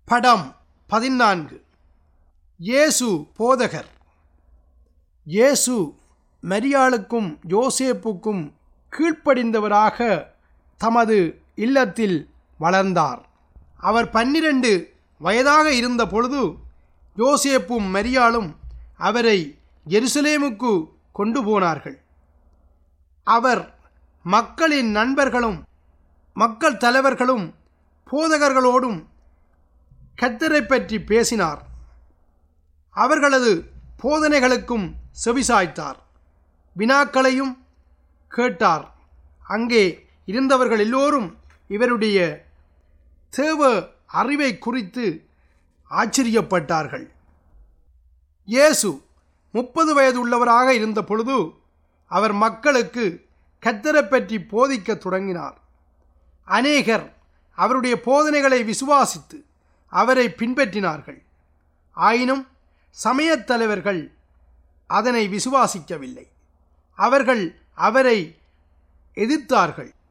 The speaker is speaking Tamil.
படம் பதினான்கு இயேசு போதகர் இயேசு மரியாளுக்கும் யோசேப்புக்கும் கீழ்ப்படிந்தவராக தமது இல்லத்தில் வளர்ந்தார் அவர் பன்னிரண்டு வயதாக இருந்த பொழுது யோசேப்பும் மரியாளும் அவரை எருசலேமுக்கு கொண்டு போனார்கள் அவர் மக்களின் நண்பர்களும் மக்கள் தலைவர்களும் போதகர்களோடும் கத்தரை பற்றி பேசினார் அவர்களது போதனைகளுக்கும் செவிசாய்த்தார் வினாக்களையும் கேட்டார் அங்கே இருந்தவர்கள் எல்லோரும் இவருடைய தேவ அறிவை குறித்து ஆச்சரியப்பட்டார்கள் இயேசு முப்பது வயது உள்ளவராக இருந்த பொழுது அவர் மக்களுக்கு கத்தரை பற்றி போதிக்க தொடங்கினார் அநேகர் அவருடைய போதனைகளை விசுவாசித்து அவரை பின்பற்றினார்கள் ஆயினும் சமயத் தலைவர்கள் அதனை விசுவாசிக்கவில்லை அவர்கள் அவரை எதிர்த்தார்கள்